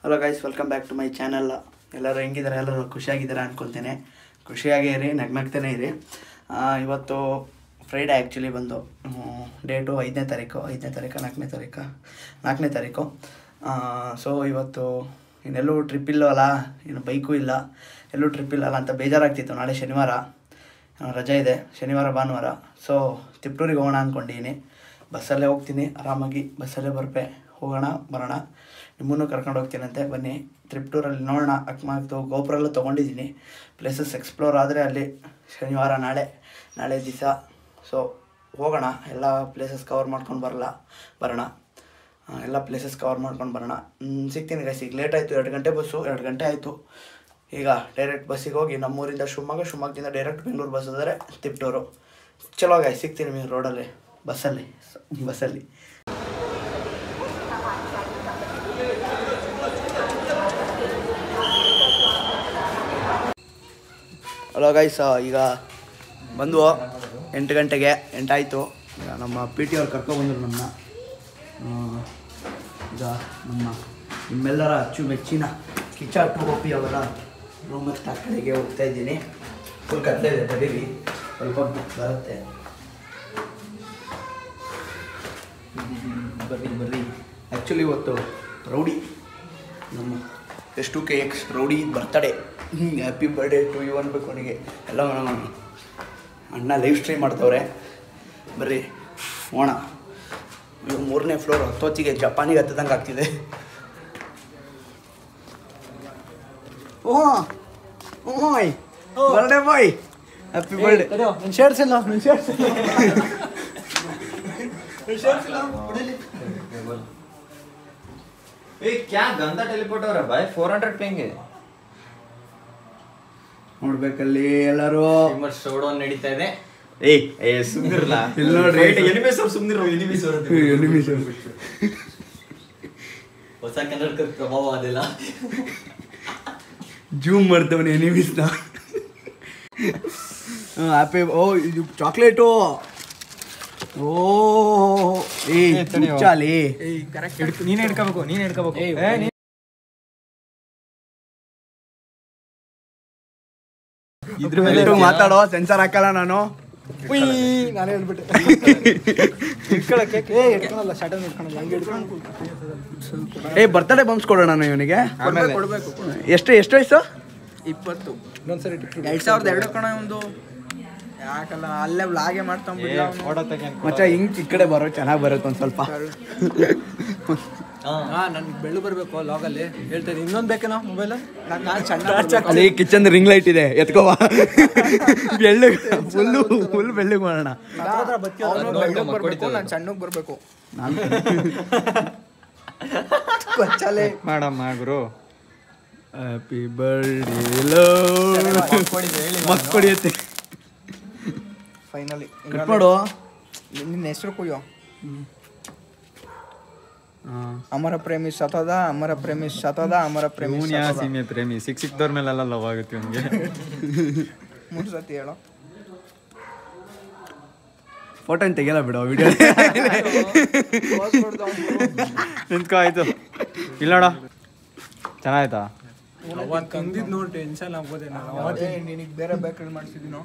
Hello guys welcome back to my channel ಎಲ್ಲರೂ ಹೆಂಗಿದ್ದಾರೆ ಎಲ್ಲರೂ ಖುಷಿಯಾಗಿದ್ದಾರೆ ಅನ್ಕೊತೇನೆ ಖುಷಿಯಾಗೇ ಇರಿ ನಗ್ನಗ್ತಾನೆ ಇರಿ ಆ, ಇವತ್ತು ಫ್ರೈಡೇ ಆ್ಯಕ್ಚುಲಿ ಬಂದು ಡೇಟು ಐದನೇ ತಾರೀಕು ಐದನೇ ತಾರೀಕು ನಾಲ್ಕನೇ ತಾರೀಕು ನಾಲ್ಕನೇ ತಾರೀಕು ಸೊ ಇವತ್ತು ಇನ್ನೆಲ್ಲೂ ಟ್ರಿಪ್ ಇಲ್ಲವಲ್ಲ ಇನ್ನು ಬೈಕು ಇಲ್ಲ ಎಲ್ಲೂ ಟ್ರಿಪ್ ಇಲ್ಲಲ್ಲ ಅಂತ ಬೇಜಾರಾಗ್ತಿತ್ತು ನಾಳೆ ಶನಿವಾರ ಆ, ರಜೆ ಇದೆ ಶನಿವಾರ ಭಾನುವಾರ ಸೊ ತಿಪ್ಟೂರಿಗೆ ಹೋಗೋಣ ಅಂದ್ಕೊಂಡಿದ್ದೀನಿ ಬಸ್ಸಲ್ಲೇ ಹೋಗ್ತೀನಿ ಆರಾಮಾಗಿ ಬಸ್ಸಲ್ಲೇ ಬರ್ಪೆ ಹೋಗೋಣ ಬರೋಣ ನಿಮ್ಮನ್ನು ಕರ್ಕೊಂಡು ಹೋಗ್ತೀನಂತೆ ಬನ್ನಿ ತ್ರಿಪ್ಟೂರಲ್ಲಿ ನೋಡೋಣ ಅಕಸ್ಮಾತ್ ಗೋಪುರ ಎಲ್ಲ ತೊಗೊಂಡಿದ್ದೀನಿ ಪ್ಲೇಸಸ್ ಎಕ್ಸ್ಪ್ಲೋರ್ ಆದರೆ ಅಲ್ಲಿ ಶನಿವಾರ ನಾಳೆ ನಾಳೆ ದಿವಸ ಸೊ ಹೋಗೋಣ ಎಲ್ಲ ಪ್ಲೇಸಸ್ ಕವರ್ ಮಾಡ್ಕೊಂಡು ಬರಲ್ಲ ಬರೋಣ ಆ, ಎಲ್ಲ ಪ್ಲೇಸಸ್ ಕವರ್ ಮಾಡ್ಕೊಂಡು ಬರೋಣ ಹ್ಮ್, ಸಿಗ್ತೀನಿ ಗೈಸ್ ಈಗ ಲೇಟ್ ಆಯಿತು ಎರಡು ಗಂಟೆ ಬಸ್ಸು ಎರಡು ಗಂಟೆ ಆಯಿತು ಈಗ ಡೈರೆಕ್ಟ್ ಬಸ್ಸಿಗೆ ಹೋಗಿ ನಮ್ಮೂರಿಂದ ಶಿವಮೊಗ್ಗ ಶಿವಮೊಗ್ಗದಿಂದ ಡೈರೆಕ್ಟ್ ಬೆಂಗಳೂರು ಬಸ್ ಆದರೆ ತಿಪ್ಟೂರು ಚಲೋ ಗಾಯ್ ಸಿಗ್ತೀನಿ ನೀವು ರೋಡಲ್ಲಿ ಬಸ್ಸಲ್ಲಿ ಬಸ್ಸಲ್ಲಿ ಹಲೋ ಗೈಸ್ ಈಗ ಬಂದ್ವು ಎಂಟು ಗಂಟೆಗೆ ಎಂಟಾಯಿತು ಈಗ ನಮ್ಮ ಪಿ ಟಿ ಅವ್ರು ಕರ್ಕೊಬಂದರು ನಮ್ಮನ್ನ ಆ, ಈಗ ನಮ್ಮ ನಿಮ್ಮೆಲ್ಲರ ಅಚ್ಚುಮೆಚ್ಚಿನ ಕಿಚ್ಚ ಟು ಒ ಪಿ ಅವರ ರೂಮತ್ ಆ ಕಡೆಗೆ ಹೋಗ್ತಾ ಇದ್ದೀನಿ ಫುಲ್ ಕತ್ಲೆ ಇದೆ ತಡೀರಿ ಸ್ವಲ್ಪ ಹೊತ್ತು ಬರುತ್ತೆ ಬರ್ರಿ ಬರ್ರಿ ಆ್ಯಕ್ಚುಲಿ ಇವತ್ತು ರೌಡಿ ನಮ್ಮ S two K X rowdy birthday happy birthday to you ಅನ್ಬೇಕು ಅವನಿಗೆ ಎಲ್ಲ ನಮ್ಮ ಅಣ್ಣ ಲೈವ್ ಸ್ಟ್ರೀಮ್ ಮಾಡ್ತವ್ರೆ ಬರ್ರಿ ಹೋಣ ಇವಾಗ ಮೂರನೇ ಫ್ಲೋರ್ ಹತ್ತೊತ್ತಿಗೆ ಜಪಾನಿಗೆ ಹತ್ತದಂಗೆ ಆಗ್ತಿದೆ ಓಹ್ ಓಯ್ ಬರ್ಡೇ ಬಾಯ್ ಹ್ಯಾಪಿ ಬರ್ಡೇ ನನ್ನ ಶರ್ಟ್ಸ್ ಇಲ್ಲ ನನ್ನ ಶರ್ಟ್ಸ್ ए क्या गंदा टेलीपोर्ट हो रहा है भाई 400 पेंगे ನೋಡ್ಬೇಕಲ್ಲಿ ಎಲ್ಲರೂ ಸಿಮ್ಮರ್ ಶೋ ಡೌನ್ ನಡೀತಾ ಇದೆ ಏ ಏ ಸುಮ್ನಿರಲ್ಲ ಇಲ್ಲಿ ನೋಡ್ರಿ. ಎನಿಮೇಸ್ ಅವ್ರು ಸುಮ್ನಿರೋ ಎನಿಮೇಸ್ ಅವರು ಹೊಸ ಕನ್ನಡಕ ಪ್ರಭಾವ ಅದೆಲ್ಲ ಜೂಮ್ ಮಾಡ್ತವನೆ ಎನಿಮಿಸ್ನ ಹ್ಯಾಪಿ ಓ ಇದು ಚಾಕ್ಲೇಟು ಓ ಏ ಚಾಲಿ ನೀನ್ ಹಿಡ್ಕೋಬೇಕು ನೀನ್ ಹಿಡ್ಕೋಬೇಕು ಇದ್ರ ಮೇಲೆ ಮಾತಾಡೋ ಸೆನ್ಸರ್ ಹಾಕಲ್ಲ ನಾನು ನಾನೇ ಹೇಳ್ಬಿಟ್ಟೆ ಹಿಡ್ಕೊಳಕ್ಕೆ ಏ ಹಿಡ್ಕೊಳಲ್ಲ ಶಟನ್ ಹಿಡ್ಕೊಳಲ್ಲ ಹಂಗೆ ಹಿಡ್ಕೊಂಡು ಏ ಬರ್ತಡೇ ಬಂಪ್ಸ್ ಕೊಡೋಣ ನಾನು ಇವನಿಗೆ ಕೊಡ್ಬೇಕು ಎಷ್ಟು ಎಷ್ಟು ವಯಸ್ಸು ಇಪ್ಪತ್ತು ಇನ್ನೊಂದ್ಸರಿ ಎರಡ್ ಸಾವಿರದ ಎರಡು ಕಣ ಒಂದು ಯಾಕಲ್ಲ ಅಲ್ಲೇ ವ್ಲಾಗೆ ಮಾಡ್ಕೊಂಡ್ಬಿಡ್ಲ ಮಚ್ಚ ಹಿಂಗ್ ಈ ಕಡೆ ಬರೋ ಚೆನ್ನಾಗಿ ಬರುತ್ತೆ ಒಂದ್ ಸ್ವಲ್ಪ ಹಾ ನನ್ಗೆ ಬೆಳ್ಳು ಬರ್ಬೇಕು ಲಾಗಲ್ಲಿ ಹೇಳ್ತಾ ಇದ್ದೀನಿ ಇನ್ನೊಂದು ಬೇಕೇನೋ ಮೊಬೈಲ್ ನಾನು ಸಣ್ಣ ಅಲ್ಲಿ ಕಿಚನ್ ರಿಂಗ್ ಲೈಟ್ ಇದೆ ಎತ್ಕೋವ ಬೆಳ್ಳಗ್ ಫುಲ್ಲು ಫುಲ್ ಬೆಳ್ಳಗ್ ಮಾಡೋಣ ಅವನು ಬೆಳ್ಳಗ್ ಬರ್ಬೇಕು ನಾನು ಸಣ್ಣಗ್ ಬರ್ಬೇಕು ಕೊಚ್ಚಲೆ ಮಾಡಮ್ಮ ಗುರು ಹ್ಯಾಪಿ ಬರ್ಡೇ ಮಕ್ ಕೊಡಿಯತ್ತೆ ಫೈನಲಿ ಕಟ್ ಮಾಡು ನಿನ್ನ ಹೆಸರು ಕುಯ್ಯೋ ಅಮರ ಪ್ರೇಮಿ ಸತದ ಅಮರ ಪ್ರೇಮಿ ಸತದ ಅಮರ ಪ್ರೇಮಿ ಇವನ್ ಯಾವ ಸತದ. ಸೀಮೆ ಪ್ರೇಮಿ ಸಿಕ್ ಸಿಕ್ದವ್ರ ಮೇಲೆಲ್ಲ ಲವ್ ಆಗುತ್ತೆ ಇವನ್ಗೆ ಮೂರ್ ಸತಿ ಹೇಳೋ ಫೋಟೋ ಏನು ತೆಗಿಯಲ್ಲ ಬಿಡು ವಿಡಿಯೋ ನಿಂತ್ಕೋ ಆಯ್ತು ಇಲ್ಲ ನೋಡ ಚೆನ್ನಾಯ್ತಾ ತಂದಿದ್ ನೋಡಿ ಟೆನ್ಷನ್ ಆಗ್ಬೋದೇ ನಿನಗೆ ಬೇರೆ ಬೇಕರಿ ಮಾಡ್ಸಿದ್ದೀನೋ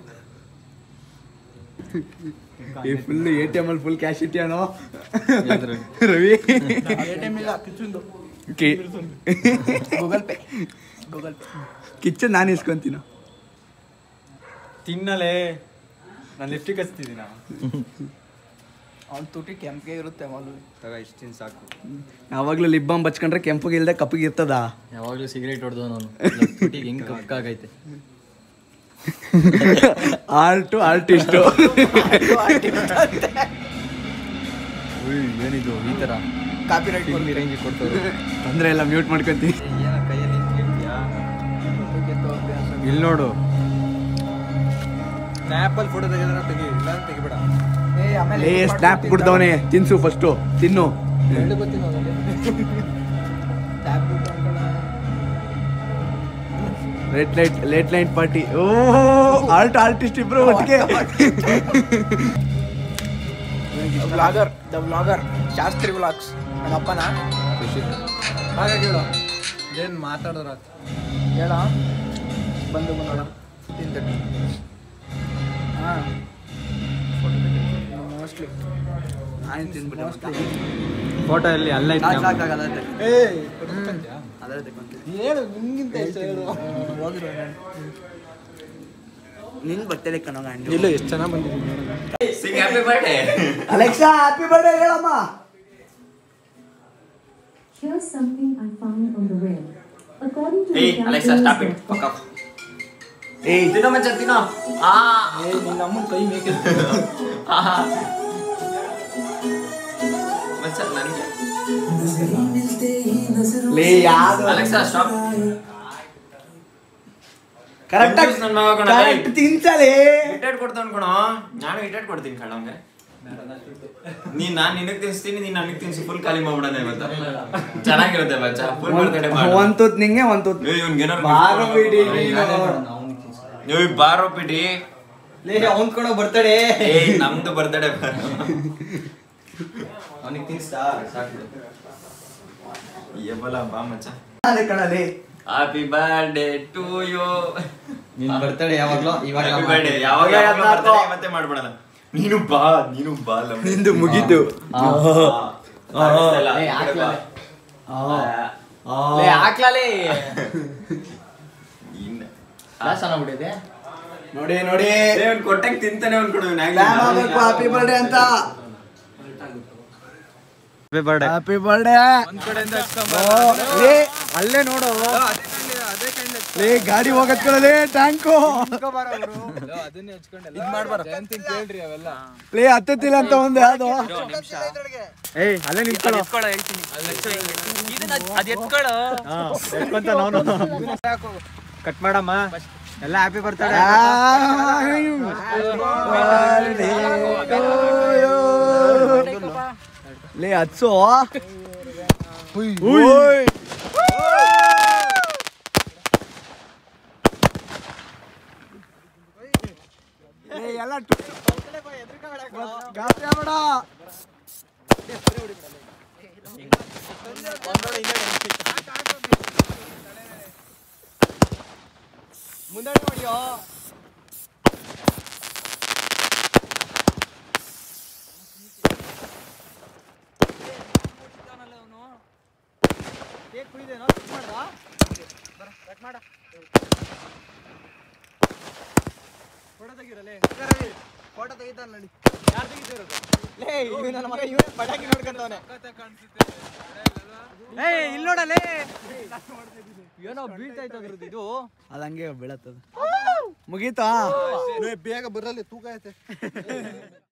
ಈ ಫುಲ್ ಎ ಟಿ ಎಮ್ ಅಲ್ಲಿ ಫುಲ್ ಕ್ಯಾಶ್ ಇಟ್ಟಿಯಾನೋ ರವಿ ಇಲ್ಲ ಕಿಚನ್ದು ಕಿ Google Pay Google Pay kitchen ನಾನು ಇಸ್ಕೊಂತೀನೋ ತಿನ್ನಲೇ ನಾನು ಲಿಫ್ಟಿಗೆ ಹಚ್ತಿದ್ದೀನ ಅವ್ನ ತುಟಿ ಕೆಂಪಿಗೆ ಇರುತ್ತೆ ಮೊದಲು ತಗ ಇಷ್ಟಿನ ಸಾಕು ಯಾವಾಗಲೂ ಲಿಪ್ ಬಾಂಬ್ ಹಚ್ಕೊಂಡ್ರೆ ಕೆಂಪಗೆ ಇಲ್ದೆ ಕಪ್ಪಗೆ ಇರ್ತದ ಯಾವಾಗ್ಲೂ ಸಿಗರೇಟ್ ಹೊಡೆದ ನಾನು ತುಟಿಗೆ ಹಿಂಗ್ ಕಪ್ಕಾಗೈತೆ ಆರ್ಟು ಆರ್ಟಿಸ್ಟು ಏನಿದು ಈ ತರ ಕಾಪಿ ರೈಟ್ ಫಿಲ್ಮಿ ರೇಂಜ್ ಕೊಡ್ತಾರೆ ತೊಂದರೆ ಇಲ್ಲ ಮ್ಯೂಟ್ ಮಾಡ್ಕೊಂತೀನಿ ಏನ ಕೈಯಲ್ಲಿ ಕೇಳ್ತೀಯಾ ಇಲ್ಲಿ ನೋಡು ಸ್ನ್ಯಾಪಲ್ಲಿ ಫೋಟೋ ತೆಗೆದ್ರೆ ತೆಗಿ ಇಲ್ಲ ತೆಗಿಬೇಡ ಏ ಆಮೇಲೆ ಲೇ ಸ್ನ್ಯಾಪ್ ಕೊಡ್ತವನೆ ತಿನ್ಸು ಫಸ್ಟು ತಿನ್ನು ಎರಡು ಗೊತ್ತಿಲ್ಲ ಅವನಿಗೆ ಟ್ಯಾಬ್ ಬಿಟ್ಟು ಅನ್ಕೊಳ್ಳ late light late light party ಓ ಆರ್ಟ್ ಆರ್ಟಿಸ್ಟ್ ಇಬ್ರು ಒಟ್ಟಿಗೆ vlogger the vlogger Shastri vlogs ನಮ್ಮ ಅಪ್ಪನ ಹಾಗಾಗಿ ಹೇಳು ಏನ್ ಮಾತಾಡಿದ್ರ ಹೇಳ ಬಂದು ಬಂದೋಣ ಹಾಂ ಮೋಸ್ಟ್ಲಿ ಆಯ್ತು ತಿಂದ್ಬಿಟ್ಟೆ ಫೋಟೋ ಅಲ್ಲಿ ಅಲ್ಲ ಸಾಕು ಸಾಕು ಸಾಕು ಅದೇ ಏ ಅದೇ ತಗೊಂತೀನಿ ಹೇಳು ನಿಂಗಿಂತ ಎಷ್ಟು ಹೇಳು ಹೋಗಿರೋ ನಿನ್ ಬರ್ತಡೇ ಕಣೋ ಗಾಂಡಿ ಇಲ್ಲ ಎಷ್ಟು ಚೆನ್ನಾಗಿ ಬಂದಿದ್ದೀನಿ sing happy birthday Alexa happy birthday ಹೇಳಮ್ಮ Here's something I found on the web. According to ಏಯ್ the Alexa stop it calculations fuck up ಏಯ್ ತಿನ್ನೋ ಮಚ್ಚ ತಿನ್ನೋ ಆ ಏ ನಿನ್ನ ಅಮ್ಮನ ಕೈ ಮೇಕೆ ಆಹಾ. ಮಚ್ಚ ನನಗೆ ಲೇ ಯಾವ್ದು ಅಲೆಕ್ಸಾ ಸ್ಟಾಪ್ ಕರೆಕ್ಟಾಗಿ ನನ್ನ ಮಗ ಕಣ, ಕರೆಕ್ಟ್ ತಿಂತಲೇ ಇಟ್ಟೆಡ್ ಕೊಡ್ತಾನ ಕಣೋ ನಾನು ಇಟ್ಟೆಡ್ ಕೊಡ್ತೀನಿ ಕಣಂಗೆ ನೀನ್ ನಾನ್ ನಿನಗ್ ತಿನ್ಸ್ತೀನಿ ನೀನ್ ನನಗ್ ತಿನ್ಸಿ ಫುಲ್ ಖಾಲಿ ಮಾಡ್ಬಿಡೋಣ ಇವತ್ತ ಚೆನ್ನಾಗಿರುತ್ತೆ ಬಚ್ಚ ಫುಲ್ ಬರ್ತಡೆ ಒಂದ್ ತುತ್ ನಿಂಗೆ ಒಂದ್ ತುತ್ ಇವ್ನಿಗೇನಾರು ಬಾರೋ ಬಿಡಿ ನೀನು. ನೀವು ಬಾರೋ ಬಿಡಿ ಅವ್ನ್ ಕೊಡೋ ಬರ್ತಡೆ ಏಯ್ ನಮ್ದು ಬರ್ತಡೆ ಅವನಿಗೆ ತಿನ್ಸ್ತಾ ಸಾಕು ಏಬಲ ಬಾ ಮಚ್ಚ ಅದೇ ಕಣಲೇ ಹ್ಯಾಪಿ ಬರ್ಡೇ ಟು ಯು ನಿನ್ ಬರ್ತಡೆ ಯಾವಾಗ್ಲೋ ಇವಾಗ ಹ್ಯಾಪಿ ಬರ್ಡೇ ಯಾವಾಗ ಇವಾಗ ಯಾವಾಗ ಹದ್ನಾಲ್ಕು. birthday ಇವತ್ತೇ ಮಾಡ್ಬಿಡೋಣ ನೀನು ಬಾ ನೀನು ಬಾ ಲವ್ಲಿ. ನಿಂದು ಮುಗೀತು ಆ, ಕಾಣಿಸ್ತಾ ಇಲ್ಲ. ಏ, ಹಾಕ್ಲಾ. ಆ, ಹಾಕ್ಲಾಲೇ ಇನ್ನ. ಚೆನ್ನಾಗ್ಬಿಟ್ಟಿದೆ ನೋಡಿ ನೋಡಿ ಏ, ಅವ್ನ್ ಕೊಟ್ಟಂಗ್ ತಿಂತಾನೆ ಅವ್ನ್ ಕೊಡು ಇವ್ನ್ ಆಗ್ಲಿ. ಕ್ಲಾಮ್ ಆಗ್ಬೇಕು ಹ್ಯಾಪಿ ಬರ್ಡೇ ಅಂತ ಹ್ಯಾಪಿ ಬರ್ಡೇ ಅಲ್ಲೇ ನೋಡು ಲೇ ಗಾಡಿ ಹೋಗತ್ ಕಣಲೇ ಟ್ಯಾಂಕು ಅದನ್ನೇ ಹಚ್ಕೊಂಡೆ ಇದು ಮಾಡ್ಬಾರ ಜಯಂತಿ ಕೇಳ್ರಿ ಅವೆಲ್ಲ ಲೇ ಹತ್ತತ್ತಿಲ್ಲ ಅಂತ ಒಂದು ಯಾವ್ದು ಏಯ್ ಅಲ್ಲೇ ನಿಂತ್ಕೊಳ್ಳೋ ಕಟ್ ಮಾಡಮ್ಮ ಎಲ್ಲ ಹ್ಯಾಪಿ ಬರ್ತಡೆ ಲೇ ಹತ್ಸೋ ಎಲ್ಲ ಗಾಬರಿ ಆಗ್ಬೇಡ ಏನೋ ಬೀಳ್ತಾ ಇತ್ತು ಇದು ಅದು ಹಂಗೆ ಬೀಳತ್ತದ ಮುಗೀತಾ ಬೇಗ ಬರಲ್ಲ ತೂಕ ಐತೆ